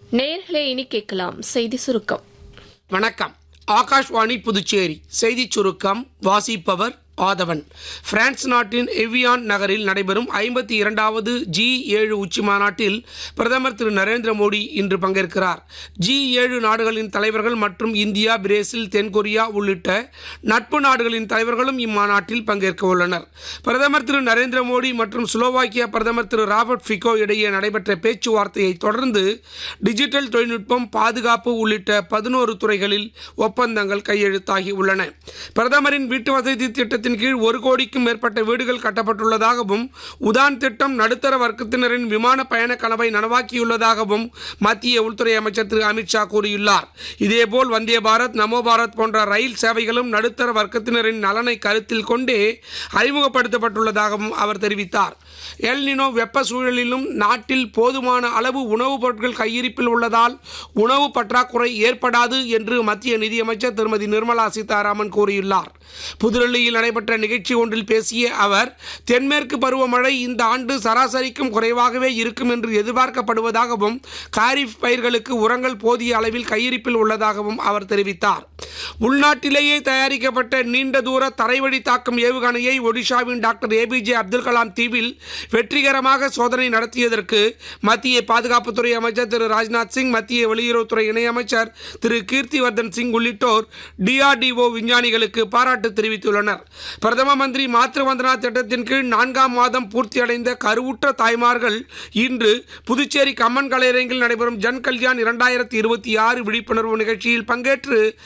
நேர்களே இனி கேட்கலாம் செய்தி சுருக்கம் வணக்கம் ஆகாஷ்வாணி புதுச்சேரி செய்திச் சுருக்கம் வாசிப்பவர் ஆதவன் பிரான்ஸ் நாட்டின் எவியான் நகரில் நடைபெறும் ஐம்பத்தி இரண்டாவது ஜி ஏழு உச்சி மாநாட்டில் பிரதமர் திரு நரேந்திர மோடி இன்று பங்கேற்கிறார் ஜி ஏழு நாடுகளின் தலைவர்கள் மற்றும் இந்தியா பிரேசில் தென்கொரியா உள்ளிட்ட நட்பு நாடுகளின் தலைவர்களும் இம்மாநாட்டில் பங்கேற்க உள்ளனர் பிரதமர் திரு நரேந்திர மோடி மற்றும் ஸ்லோவாக்கியா பிரதமர் திரு ராபர்ட் ஃபிகோ இடையே நடைபெற்ற பேச்சுவார்த்தையை தொடர்ந்து டிஜிட்டல் தொழில்நுட்பம் பாதுகாப்பு உள்ளிட்ட பதினோரு துறைகளில் ஒப்பந்தங்கள் கையெழுத்தாகி உள்ளன பிரதமரின் வீட்டு வசதி திட்டத்தின் கீழ் ஒரு கோடிக்கும் மேற்பட்ட வீடுகள் கட்டப்பட்டுள்ளதாகவும் உதான் திட்டம் நடுத்தர வர்க்கத்தினரின் விமான பயண கனவை நனவாக்கியுள்ளதாகவும் மத்திய உள்துறை அமைச்சர் திரு அமித்ஷா கூறியுள்ளார் இதேபோல் வந்தே பாரத் நமோ பாரத் போன்ற ரயில் சேவைகளும் நடுத்தர வர்க்கத்தினரின் நலனை கருத்தில் கொண்டே அறிமுகப்படுத்தப்பட்டுள்ளதாகவும் அவர் தெரிவித்தார் எல் நினோ வெப்ப சூழலிலும் நாட்டில் போதுமான அளவு உணவுப் பொருட்கள் கையிருப்பில் உள்ளதால் உணவு பற்றாக்குறை ஏற்படாது என்று மத்திய நிதியமைச்சர் திருமதி நிர்மலா சீதாராமன் கூறியுள்ளார் புதுடெல்லியில் நடைபெற்ற நிகழ்ச்சி ஒன்றில் பேசிய அவர் தென்மேற்கு பருவமழை இந்த ஆண்டு சராசரிக்கும் குறைவாகவே இருக்கும் என்று எதிர்பார்க்கப்படுவதாகவும் காரிஃப் பயிர்களுக்கு உரங்கள் போதிய அளவில் கையிருப்பில் உள்ளதாகவும் அவர் தெரிவித்தார் உள்நாட்டிலேயே தயாரிக்கப்பட்ட நீண்ட தூர தரைவழி தாக்கும் ஏவுகணையை ஒடிஷாவின் டாக்டர் ஏபிஜே அப்துல் கலாம் தீவில் வெற்றிகரமாக சோதனை நடத்தியதற்கு மத்திய பாதுகாப்புத்துறை அமைச்சர் திரு ராஜ்நாத் சிங் மத்திய வெளியுறவுத்துறை இணையமைச்சர் திரு கீர்த்திவர்தன் சிங் உள்ளிட்டோர் டிஆர்டிஓ விஞ்ஞானிகளுக்கு பாராட்டு தெரிவித்துள்ளனர் பிரதம மந்திரி மாத்ரு வந்தனா திட்டத்தின் கீழ் நான்காம் மாதம் பூர்த்தியடைந்த கருவுற்ற தாய்மார்கள் இன்று புதுச்சேரி கம்மன் கலையரங்கில் நடைபெறும் ஜன் கல்யாண் இரண்டாயிரத்தி இருபத்தி ஆறு விழிப்புணர்வு நிகழ்ச்சியில் பங்கேற்று